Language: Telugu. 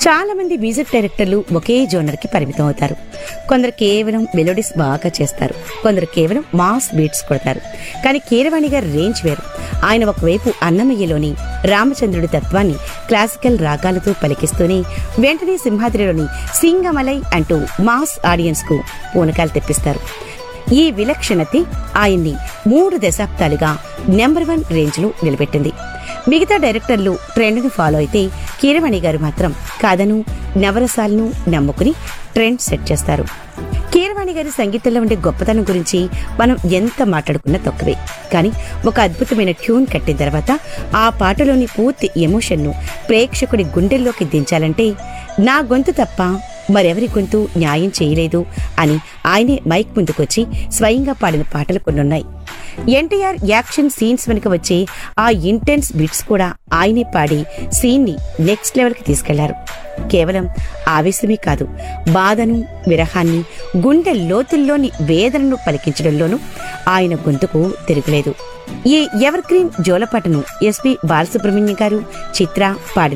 చాలా మంది మ్యూజిక్ డైరెక్టర్లు ఒకే జోనర్ కి పరిమితం అవుతారు కొందరు కేవలం మెలోడీస్ బాగా చేస్తారు కొందరు కేవలం మాస్ బీట్స్ కొడతారు కానీ కీరవాణి గారి రేంజ్ వేరు ఆయన ఒకవైపు అన్నమయ్యలోని రామచంద్రుడి తత్వాన్ని క్లాసికల్ రాగాలతో పలికిస్తూనే వెంటనే సింహాద్రిలోని సింగమలై అంటూ మాస్ ఆడియన్స్ కు పూనకాలు తెప్పిస్తారు ఈ విలక్షణతే ఆయన్ని మూడు దశాబ్దాలుగా నెంబర్ వన్ రేంజ్ లో నిలబెట్టింది మిగతా డైరెక్టర్లు ట్రెండ్ను ఫాలో అయితే కీరవాణి గారు మాత్రం కథను నవరసాలను నమ్ముకుని ట్రెండ్ సెట్ చేస్తారు కీరవాణి గారి సంగీతంలో ఉండే గొప్పతనం గురించి మనం ఎంత మాట్లాడుకున్నా తక్కువే కానీ ఒక అద్భుతమైన ట్యూన్ కట్టిన తర్వాత ఆ పాటలోని పూర్తి ఎమోషన్ను ప్రేక్షకుడి గుండెల్లోకి దించాలంటే నా గొంతు తప్ప మరెవరి గొంతు న్యాయం చేయలేదు అని ఆయనే మైక్ ముందుకొచ్చి స్వయంగా పాడిన పాటలు కొన్నున్నాయి ఎన్టీఆర్ యాక్షన్ సీన్స్ వెనుక వచ్చే ఆ ఇంటెన్స్ బిట్స్ కూడా ఆయనే పాడి సీన్ ని నెక్స్ట్ లెవెల్ కి తీసుకెళ్లారు కేవలం ఆవేశమే కాదు బాధను విరహాన్ని గుండె లోతుల్లోని వేదనను పలికించడంలోనూ ఆయన గొంతుకు తిరుగులేదు ఈ ఎవర్ గ్రీన్ జోలపాటను ఎస్పి బాలసుబ్రహ్మణ్యం గారు చిత్ర పాడిన